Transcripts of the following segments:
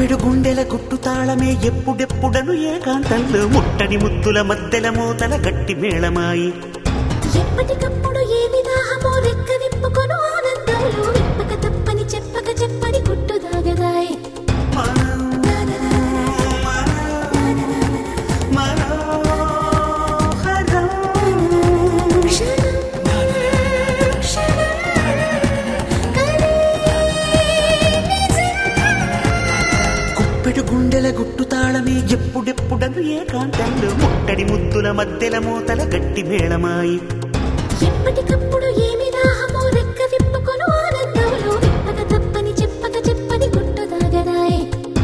గుప్పెడు గుండెల గుట్టు తాళమే ఎప్పుడెప్పుడను ఏకాంతంలో ముట్టని ముద్దుల మద్దెల మూతల గట్టి మేళమాయి ఎప్పటికప్పుడు ఏమి దాహమో రెక్క విప్పుకొను ఆనందంలో విప్పక తప్పని చెప్పక చెప్పని కుట్టు దాగదాయ్ క్షణం క్షణం కలే నిజం. గుప్పెడు గుండెల గుట్టు తాళమే ఎప్పుడెప్పుడను ఏకాంతంలో ముట్టడి ముద్దుల మద్దెల మూతల గట్టి మేళమాయి ఎప్పటికప్పుడు ఏమి దాహమో రెక్క విప్పుకొను ఆనందంలో విప్పక తప్పని చెప్పక చెప్పని కుట్టు దాగదాయ్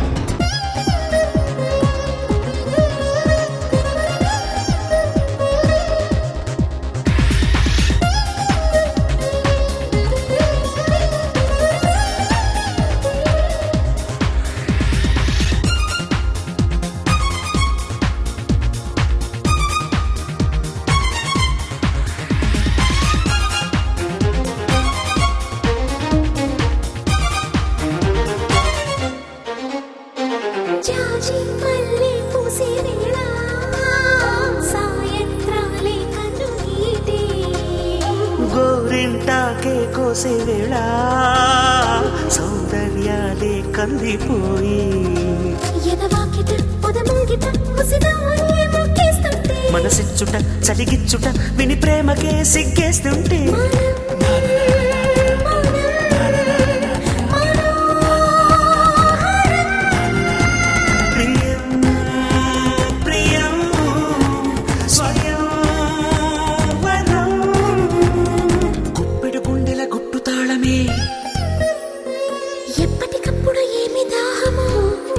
జాజి మల్లె పూసే వేళ సాయంత్రాలే కన్ను గీటే గోరింటాకే కోసే వేళ సౌందర్యాలే కందిపోయి ఎదవాకిట పొదముంగిట ముసిదాయే మొక్కేస్తుంటే మనసిచ్చుట చలిగిచ్చుట విని ప్రేమకే సిగ్గేస్తుంటే ప్రియం ప్రియం స్వయం వరం గుప్పెడు గుండెల గుట్టు తాళమే ఎప్పటికప్పుడు ఏమి దాహము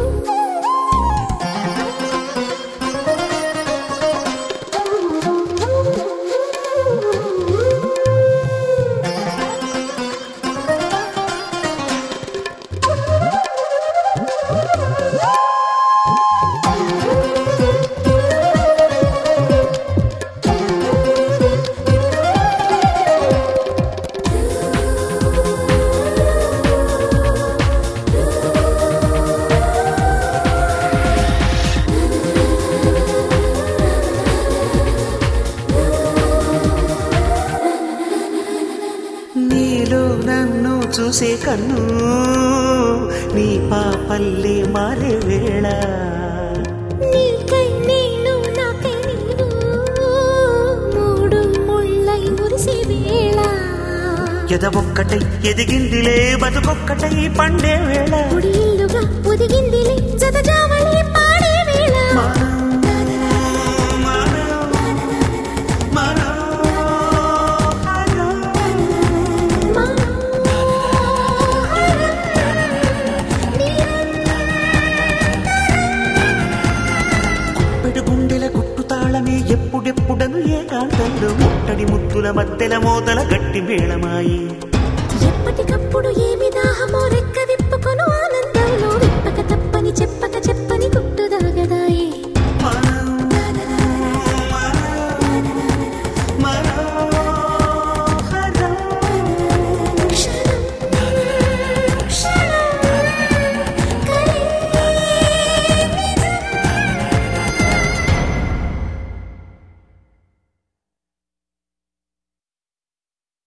నీలో నన్ను చూసే కన్ను నీ పాపల్లే మారే వేళ నీకై నేను నాకై నీవు మూడు ముళ్ళై మురిసే వేళ ఎద ఒక్కటై ఎదిగిందిలే బతుకొక్కటై పండే వేళ పొడి ఇల్లుగా ఒదిగిందిలే జత జావళి పాడే వేళ గుప్పెడు గుండెల గుట్టు తాళమే ఎప్పుడెప్పుడను ఏకాంతంలో ముట్టడి ముద్దుల మద్దెల మోతల గట్టి మేళమాయి ఎప్పటికప్పుడు ఏమి దాహమో రెక్క విప్పు